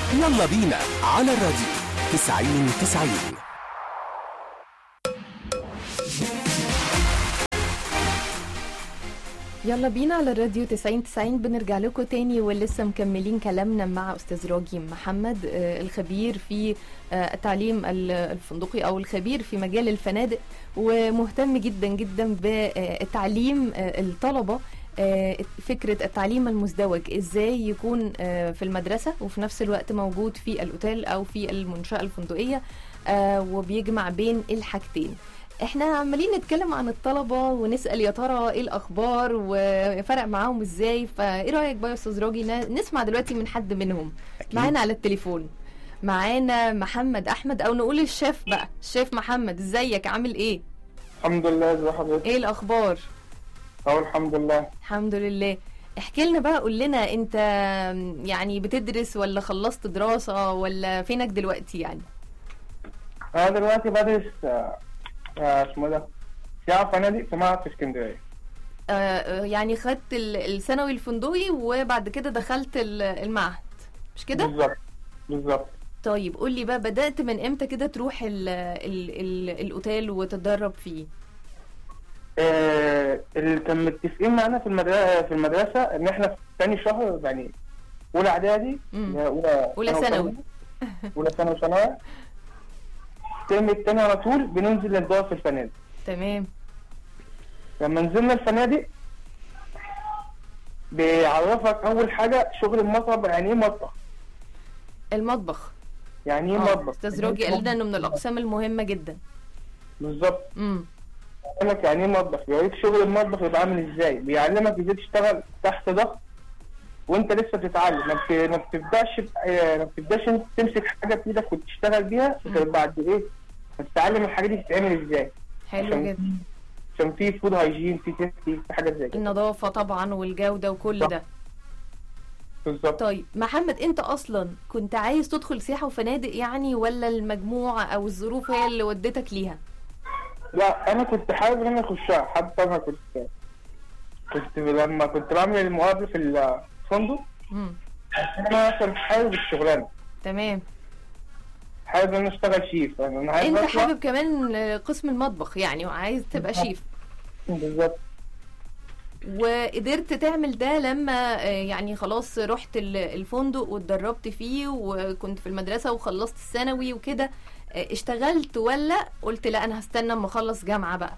يلا بينا على الراديو 90 90 يلا بينا على الراديو 90 90 بنرجع لكم تاني ولسه مكملين كلامنا مع استاذ راجي محمد آه، الخبير في آه، التعليم ال- الفندقي او الخبير في مجال الفنادق ومهتم جدا جدا بتعليم الطلبه آه، فكرة التعليم المزدوج ازاي يكون آه، في المدرسة وفي نفس الوقت موجود في الاوتيل او في المنشأة الفندقية آه، وبيجمع بين الحاجتين احنا عمالين نتكلم عن الطلبة ونسأل يا ترى ايه الاخبار وفرق معاهم ازاي فايه رأيك بقى يا استاذ راجي ن- نسمع دلوقتي من حد منهم أكيد. معانا على التليفون معانا محمد احمد او نقول الشيف بقى الشيف محمد ازيك عامل ايه الحمد لله ازي حضرتك ايه الاخبار اهو الحمد لله الحمد لله احكي لنا بقى قول لنا انت يعني بتدرس ولا خلصت دراسة ولا فينك دلوقتي يعني انا دلوقتي بدرس آه، آه، اسمه ده سياحة فنادق في معهد في اسكندرية آه، آه، يعني خدت ال- الثانوي الفندقي وبعد كده دخلت ال- المعهد مش كده بالظبط بالظبط طيب قول لي بقى بدأت من امتى كده تروح ال ال ال الاوتيل وتتدرب فيه آه، اللي كان متفقين معانا في المدرسة في المدرسة ان احنا في تاني شهر يعني اولى اعدادي مم. اللي هي اولى أولى ثانوي. وثانوي. اولى ثانوي وثانوي الترم التاني على طول بننزل ندور في الفنادق تمام لما نزلنا الفنادق بيعرفك اول حاجة شغل المطبخ يعني ايه مطبخ المطبخ يعني ايه آه، مطبخ استاذ راجي قال لنا انه من الاقسام المهمة جدا بالظبط امم بيعلمك يعني ايه مطبخ بيوريك شغل المطبخ يبقى عامل ازاي بيعلمك ازاي تشتغل تحت ضغط وانت لسه بتتعلم ما بت- ما بتبداش ب- آه، ما بتبداش انت تمسك حاجه في ايدك وتشتغل بيها غير بعد ايه ما تتعلم الحاجه دي بتتعمل ازاي حلو عشان جدا عشان في فود هايجين في سيفتي في حاجات زي كده النظافة طبعا والجودة وكل صح. ده بالظبط طيب محمد انت اصلا كنت عايز تدخل سياحة وفنادق يعني ولا المجموعة او الظروف هي اللي ودتك ليها لا انا كنت حابب ان انا اخشها حتى انا كنت كنت لما كنت بعمل المقابله في الفندق امم انا اصلا حابب الشغلانه تمام حابب ان انا اشتغل شيف يعني انا عايز انت أطلع- حابب كمان قسم المطبخ يعني وعايز تبقى شيف بالظبط وقدرت تعمل ده لما آه، يعني خلاص رحت ال- الفندق واتدربت فيه وكنت في المدرسة وخلصت الثانوي وكده آه، اشتغلت ولا قلت لا انا هستنى اما اخلص جامعة بقى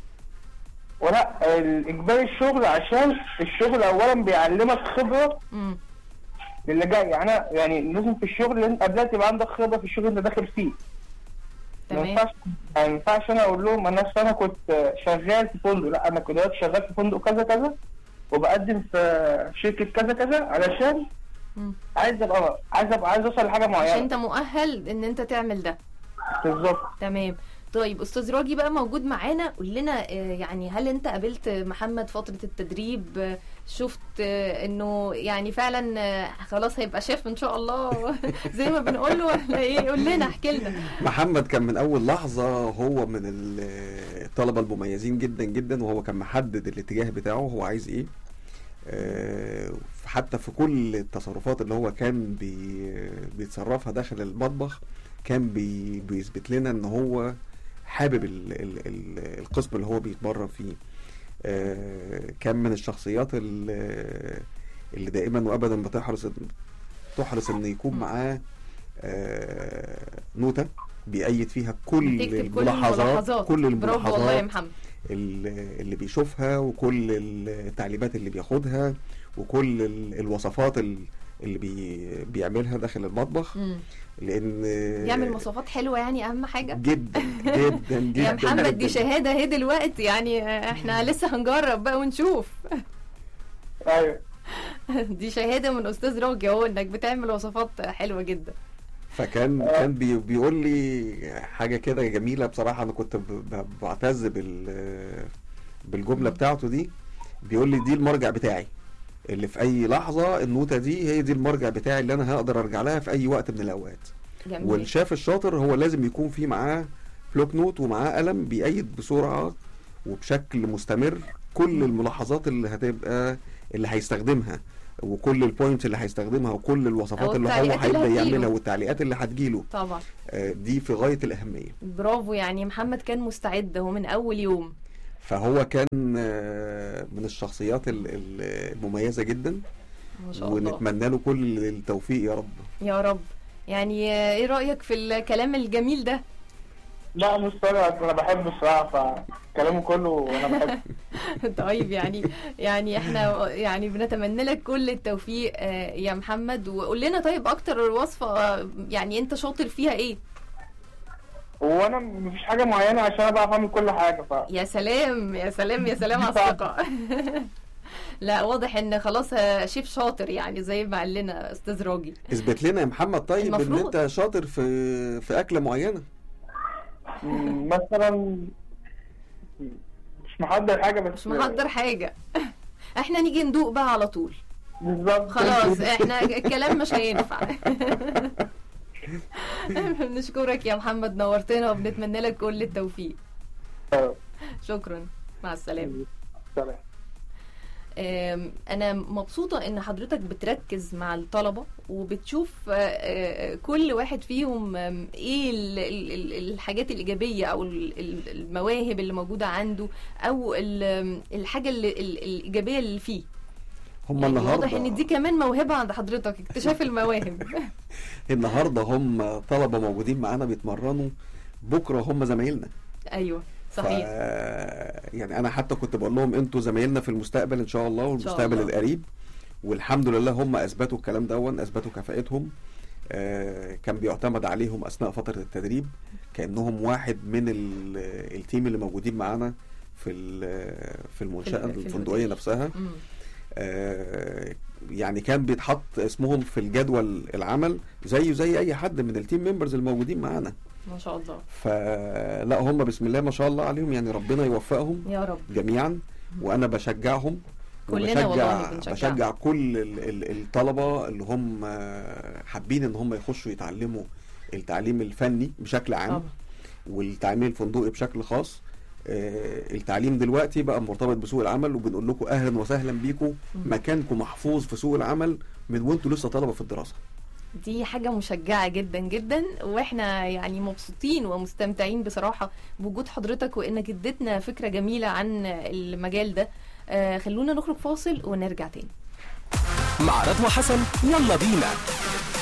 ولا الاجباري الشغل عشان الشغل اولا بيعلمك خبره امم للي جاي يعني انا يعني لازم في الشغل لازم قبلها تبقى عندك خبره في الشغل اللي انت داخل فيه ما تمام ينفعش ما ينفعش انا اقول لهم انا أصل انا كنت شغال في فندق لا انا كنت دلوقتي شغال في فندق كذا كذا وبقدم في شركه كذا كذا علشان مم. عايز ابقى عايز ابقى عايز اوصل لحاجه عشان معينه انت مؤهل ان انت تعمل ده بالظبط تمام طيب استاذ راجي بقى موجود معانا قول لنا آه، يعني هل انت قابلت محمد فترة التدريب آه، شفت آه، انه يعني فعلا آه، خلاص هيبقى شيف ان شاء الله زي ما بنقول له ولا ايه قول لنا احكي لنا محمد كان من اول لحظه هو من ال- الطلبه المميزين جدا جدا وهو كان محدد الاتجاه بتاعه هو عايز ايه آه، حتى في كل التصرفات اللي هو كان بي بيتصرفها داخل المطبخ كان بي بيثبت لنا ان هو حابب ال ال ال القسم اللي هو بيتمرن فيه آه، كان من الشخصيات ال- اللي دائما وابدا بتحرص تحرص ان يكون معاه آه، نوتة بيأيد فيها كل تكتب كل الملاحظات الملاحظات كل برافو والله يا الملاحظات محمد ال- اللي بيشوفها وكل التعليمات اللي بياخدها وكل ال- الوصفات ال- اللي بي بيعملها داخل المطبخ مم. لان يعمل مواصفات حلوة يعني اهم حاجة جدا جدا جدا يا محمد جداً. دي شهادة اهي دلوقتي يعني آه، احنا لسه هنجرب بقى ونشوف ايوه دي شهادة من استاذ راجي اهو انك بتعمل وصفات حلوة جدا فكان كان بي بيقول لي حاجه كده جميله بصراحه انا كنت ب- ب- بعتز بال بالجمله بتاعته دي بيقول لي دي المرجع بتاعي اللي في اي لحظه النوته دي هي دي المرجع بتاعي اللي انا هقدر ارجع لها في اي وقت من الاوقات جميل والشاف الشاطر هو لازم يكون في معاه بلوك نوت ومعاه قلم بيأيد بسرعه وبشكل مستمر كل الملاحظات اللي هتبقى اللي هيستخدمها وكل البوينتس اللي هيستخدمها وكل الوصفات أو اللي هو التعليقات اللي هيبدا هتجيله. يعملها والتعليقات اللي هتجيله طبعا آه، دي في غايه الاهميه برافو يعني محمد كان مستعد هو من اول يوم فهو كان آه، من الشخصيات ال- ال- المميزه جدا ما شاء الله ونتمنى له كل التوفيق يا رب يا رب يعني آه، ايه رايك في الكلام الجميل ده لا مش طالع انا بحبه الصراحه فكلامه كله انا بحبه طيب يعني يعني احنا يعني بنتمنى لك كل التوفيق آه، يا محمد وقول لنا طيب اكتر وصفه آه، يعني انت شاطر فيها ايه وانا مفيش حاجه معينه عشان انا بعرف اعمل كل حاجه ف يا سلام يا سلام يا سلام على الثقه لا واضح ان خلاص آه، شيف شاطر يعني زي ما قال لنا استاذ راجي اثبت لنا يا محمد طيب ان المفروض. انت شاطر في في اكله معينه م- مثلا مش محضر حاجه بس مش محضر حاجه احنا نيجي ندوق بقى على طول بالظبط خلاص احنا الكلام مش هينفع بنشكرك يا محمد نورتنا وبنتمنى لك كل التوفيق شكرا مع السلامه سلام آم، انا مبسوطه ان حضرتك بتركز مع الطلبه وبتشوف آه، آه، كل واحد فيهم آم، ايه ال- ال- ال- الحاجات الايجابيه او ال- ال- المواهب اللي موجوده عنده او ال- الحاجه اللي- ال- الايجابيه اللي فيه هم يعني النهارده واضح ان دي كمان موهبه عند حضرتك اكتشاف المواهب النهارده هم طلبه موجودين معانا بيتمرنوا بكره هم زمايلنا ايوه ف... صحيح يعني انا حتى كنت بقول لهم انتوا زمايلنا في المستقبل ان شاء الله والمستقبل الله. القريب والحمد لله هم اثبتوا الكلام دون اثبتوا كفاءتهم آه، كان بيعتمد عليهم اثناء فتره التدريب كانهم واحد من ال- التيم اللي موجودين معانا في ال- في المنشاه في الفندقيه الهوتيل. نفسها مم. آه، يعني كان بيتحط اسمهم في الجدول العمل زيه زي اي حد من التيم ممبرز الموجودين معانا ما شاء الله فلا هم بسم الله ما شاء الله عليهم يعني ربنا يوفقهم يا رب جميعا وانا بشجعهم كلنا والله وبشجع بنشجعهم. بشجع كل ال- ال- الطلبه اللي هم آه، حابين ان هم يخشوا يتعلموا التعليم الفني بشكل عام طبعا والتعليم الفندقي بشكل خاص آه، التعليم دلوقتي بقى مرتبط بسوق العمل وبنقول لكم اهلا وسهلا بيكم مكانكم محفوظ في سوق العمل من وانتوا لسه طلبه في الدراسه دي حاجة مشجعة جدا جدا واحنا يعني مبسوطين ومستمتعين بصراحة بوجود حضرتك وانك اديتنا فكرة جميلة عن المجال ده آه خلونا نخرج فاصل ونرجع تاني مع رضوى حسن يلا بينا